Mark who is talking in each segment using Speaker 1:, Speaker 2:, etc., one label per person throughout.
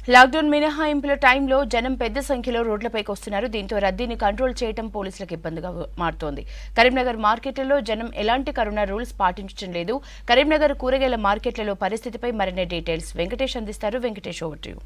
Speaker 1: Lockdown మినహాయింపుల టైంలో జనం పెద్ద సంఖ్యలో రోడ్లపైకి వస్తున్నారు దీంతో రద్దీని కంట్రోల్ చేయడం పోలీసులకు ఇబ్బందిగా మారుతోంది కరీంనగర్ మార్కెట్లలో జనం ఎలాంటి కరోనా రూల్స్ పాటించడం లేదు కరీంనగర్ కూరగాయల మార్కెట్లలో పరిస్థితిపై మరిన్ని డీటెయిల్స్ వెంకటేష్ అందిస్తారు Venkatesh over to you.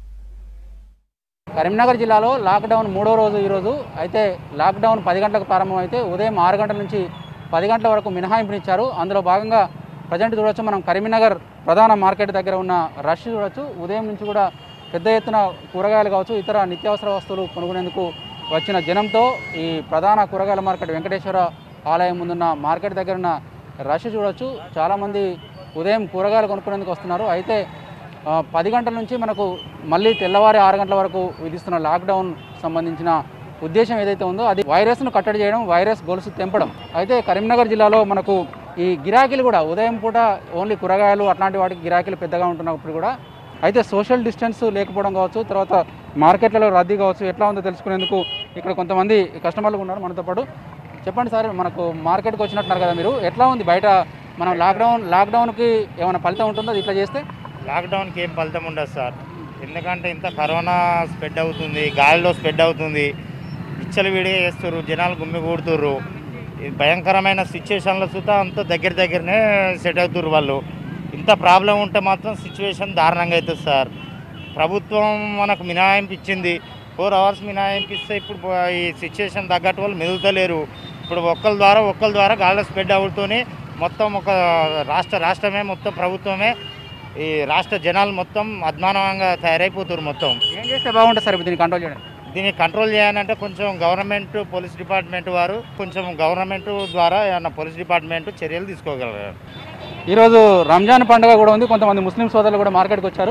Speaker 2: Karimnagar జిల్లాలో లాక్డౌన్ మూడో రోజు ఈరోజు అయితే లాక్డౌన్ పది గంటలకు ప్రారంభమైతే ఉదయం ఆరు గంటల నుంచి పది గంటల వరకు మినహాయింపునిచ్చారు అందులో భాగంగా ప్రజెంట్ చూడొచ్చు మనం కరీంనగర్ ప్రధాన మార్కెట్ దగ్గర ఉన్న రష్ చూడొచ్చు ఉదయం నుంచి కూడా పెద్ద ఎత్తున కూరగాయలు కావచ్చు ఇతర నిత్యావసర వస్తువులు కొనుక్కునేందుకు వచ్చిన జనంతో ఈ ప్రధాన కూరగాయల మార్కెట్ వెంకటేశ్వర ఆలయం ముందున్న మార్కెట్ దగ్గర ఉన్న రష్ చూడొచ్చు చాలామంది ఉదయం కూరగాయలు కొనుక్కునేందుకు వస్తున్నారు అయితే ఆ, పది గంటల నుంచి మనకు మళ్ళీ తెల్లవారి ఆరు గంటల వరకు విధిస్తున్న లాక్డౌన్ సంబంధించిన ఉద్దేశం ఏదైతే ఉందో అది వైరస్ను కట్టడి చేయడం వైరస్ గొలుసు తెంపడం అయితే కరీంనగర్ జిల్లాలో మనకు ఈ గిరాకీలు కూడా ఉదయం పూట ఓన్లీ కూరగాయలు అట్లాంటి వాటికి గిరాకీలు పెద్దగా ఉంటున్నప్పుడు కూడా అయితే సోషల్ డిస్టెన్స్ లేకపోవడం కావచ్చు తర్వాత మార్కెట్లలో రద్దీ కావచ్చు ఎట్లా ఉందో తెలుసుకునేందుకు ఇక్కడ కొంతమంది కస్టమర్లు ఉన్నారు మనతో పాటు చెప్పండి సార్ మనకు మార్కెట్కి వచ్చినట్టున్నారు కదా మీరు ఎట్లా ఉంది బయట మనం లాక్డౌన్ లాక్డౌన్కి ఏమైనా ఫలితం ఉంటుందో అది ఇట్లా చేస్తే
Speaker 3: లాక్డౌన్కి ఏం ఫలితం ఉండదు సార్ ఎందుకంటే ఇంత కరోనా స్ప్రెడ్ అవుతుంది గాలిలో స్ప్రెడ్ అవుతుంది పిచ్చలు విడిగా చేస్తారు జనాలు గుమ్మి కూడుతుర్రు ఈ భయంకరమైన సిచ్యువేషన్లో సుతా అంత దగ్గర దగ్గరనే సెట్ అవుతుర్రు వాళ్ళు ఇంత ప్రాబ్లం ఉంటే మాత్రం సిచ్యువేషన్ దారుణంగా అవుతుంది సార్ ప్రభుత్వం మనకు మినహాయింపు ఇచ్చింది ఫోర్ అవర్స్ మినహాయింపు ఇస్తే ఇప్పుడు పో- ఈ సిచ్యువేషన్ తగ్గట్టు వాళ్ళు మెదులుతలేరు ఇప్పుడు ఒక్కరి ద్వారా ఒక్కరి ద్వారా గాలిలో స్ప్రెడ్ అవుతూనే మొత్తం ఒక రాష్ట్ర రాష్ట్రమే మొత్తం ప్రభుత్వమే ఈ రాష్ట్ర జనాలు మొత్తం అధ్మానంగా తయారైపోతారు మొత్తం
Speaker 2: ఏం చేస్తే బాగుంటుంది సార్ ఇప్పుడు దీన్ని కంట్రోల్ చేయడం
Speaker 3: దీన్ని కంట్రోల్ చేయాలంటే కొంచెం గవర్నమెంట్ పోలీస్ డిపార్ట్మెంట్ వారు కొంచెం గవర్నమెంట్ ద్వారా ఏమన్నా పోలీస్ డిపార్ట్మెంట్ చర్యలు తీసుకోగలరు
Speaker 2: ఈరోజు రంజాన్ పండుగ కూడా ఉంది కొంతమంది ముస్లిం సోదరులు కూడా మార్కెట్కి వచ్చారు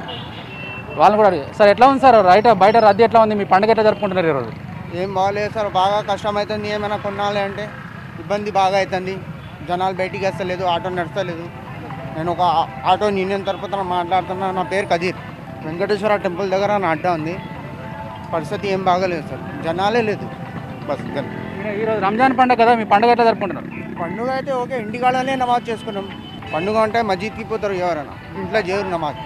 Speaker 2: వాళ్ళని కూడా అడిగారు. సార్ ఎట్లా ఉంది సార్ రైట్ బయట రద్దీ ఎట్లా ఉంది మీ పండుగ ఎట్లా జరుపుకుంటున్నారు ఈరోజు
Speaker 4: ఏం బాగాలేదు సార్ బాగా కష్టం అవుతుంది ఏమైనా కొనాలి అంటే ఇబ్బంది బాగా అవుతుంది జనాలు బయటికి వస్తలేదు ఆటో నడుస్తలేదు నేను ఒక ఆ- ఆటో యూనియన్ తరపున మాట్లాడుతున్నా నా పేరు కదీర్ వెంకటేశ్వర టెంపుల్ దగ్గర నా అడ్డా ఉంది పరిస్థితి ఏం బాగాలేదు సార్ జనాలే లేదు బస్ గన్
Speaker 2: ఈ- ఈరోజు రంజాన్ పండుగ కదా మీ పండుగ ఎట్లా జరుపుకుంటున్నారు
Speaker 4: పండుగ అయితే ఓకే ఇంటికాడనే నమాజ్ చేసుకున్నాం పండుగ అంటే మస్జిద్కి పోతారు ఎవరైనా ఇంట్లో చేయరు నమాజ్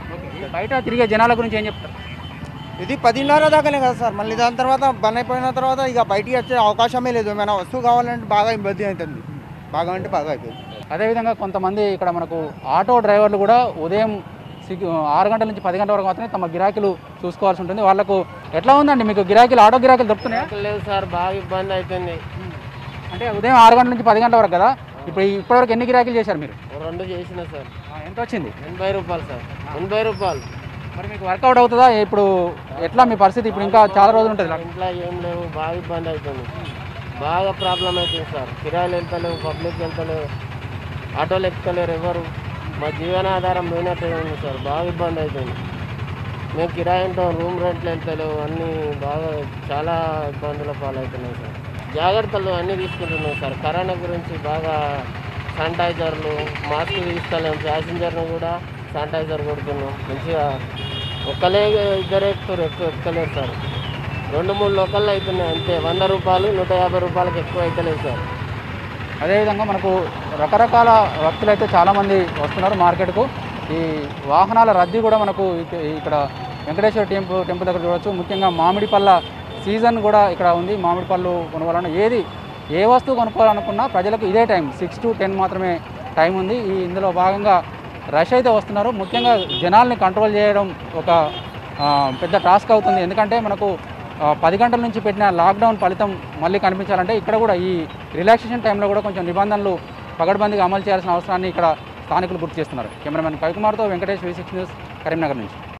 Speaker 2: బయట తిరిగే జనాల గురించి ఏం చెప్తారు
Speaker 4: ఇది పదిన్నర దాకానే కదా సార్ మళ్ళీ దాని తర్వాత బంద్ అయిపోయిన తర్వాత ఇక బయటికి వచ్చే అవకాశమే లేదు ఏమైనా వస్తువు కావాలంటే బాగా ఇబ్బంది అవుతుంది బాగా అంటే బాగా అవుతుంది
Speaker 2: అదేవిధంగా కొంతమంది ఇక్కడ మనకు ఆటో డ్రైవర్లు కూడా ఉదయం సిగ్ ఆరు గంటల నుంచి పది గంటల వరకు మాత్రమే తమ గిరాకీలు చూసుకోవాల్సి ఉంటుంది వాళ్ళకు ఎట్లా ఉందండి మీకు గిరాకీలు ఆటో గిరాకీలు దొరుకుతున్నాయా
Speaker 5: లేదు సార్ బాగా ఇబ్బంది అవుతుంది
Speaker 2: అంటే ఉదయం ఆరు గంటల నుంచి పది గంటల వరకు కదా ఇప్పుడు ఈ- ఇప్పటివరకు ఎన్ని గిరాకీలు చేశారు మీరు
Speaker 5: ఓ రెండు చేసిన సార్
Speaker 2: ఆ, ఎంత వచ్చింది
Speaker 5: ఎనభై రూపాయలు సార్ ఎనభై రూపాయలు
Speaker 2: మరి మీకు వర్కౌట్ అవుతుందా ఇప్పుడు ఎట్లా మీ పరిస్థితి ఇప్పుడు ఇంకా చాలా రోజులు ఉంటుంది ఇలా.
Speaker 5: ఇంట్లో ఏం లేవు బాగా ఇబ్బంది అవుతుంది బాగా ప్రాబ్లం అవుతుంది సార్ కిరాయిలు వెళ్తలేవు పబ్లిక్ వెళ్తలేవు ఆటోలు ఎక్కుతలేరు ఎవరు మా జీవనాధారం పోయినట్టే ఉంది సార్ బాగా ఇబ్బంది అవుతుంది మేము కిరాయి ఉంటాం రూమ్ రెంట్లు వెళ్తలేవు అన్నీ బాగా చాలా ఇబ్బందుల పాలవుతున్నాయి సార్ జాగ్రత్తలు అన్నీ తీసుకుంటున్నాం సార్ కరోనా గురించి బాగా శానిటైజర్లు మాస్క్ తీస్తలేము ప్యాసింజర్ను కూడా శానిటైజర్ కొడుతున్నాం మంచిగా ఒక్కలే ఇద్దరే ఎక్కుతారు ఎక్కువ ఎక్కలేరు సార్ రెండు మూడు లోకల్లో అవుతున్నాయి అంతే వంద రూపాయలు నూట యాభై రూపాయలకి ఎక్కువ అవుతలేదు సార్
Speaker 2: అదేవిధంగా మనకు రకరకాల వ్యక్తులు అయితే చాలామంది వస్తున్నారు మార్కెట్కు ఈ వాహనాల రద్దీ కూడా మనకు ఇక- ఇక్కడ వెంకటేశ్వర టెంపుల్ టెంపుల్ దగ్గర చూడవచ్చు ముఖ్యంగా మామిడి పళ్ళ సీజన్ కూడా ఇక్కడ ఉంది మామిడి పళ్ళు కొనుగోలన్న ఏది ఏ వస్తువు కొనుక్కోవాలనుకున్నా ప్రజలకు ఇదే టైం సిక్స్ టు టెన్ మాత్రమే టైం ఉంది ఈ ఇందులో భాగంగా రష్ అయితే వస్తున్నారు ముఖ్యంగా జనాల్ని కంట్రోల్ చేయడం ఒక ఆ, పెద్ద టాస్క్ అవుతుంది ఎందుకంటే మనకు ఆ, పది గంటల నుంచి పెట్టిన లాక్డౌన్ ఫలితం మళ్ళీ కనిపించాలంటే ఇక్కడ కూడా ఈ రిలాక్సేషన్ టైంలో కూడా కొంచెం నిబంధనలు పగడ్బందీగా అమలు చేయాల్సిన అవసరాన్ని ఇక్కడ స్థానికులు గుర్తు చేస్తున్నారు కెమెరామెన్ కవికుమార్తో Venkatesh V six news Karimnagar నుంచి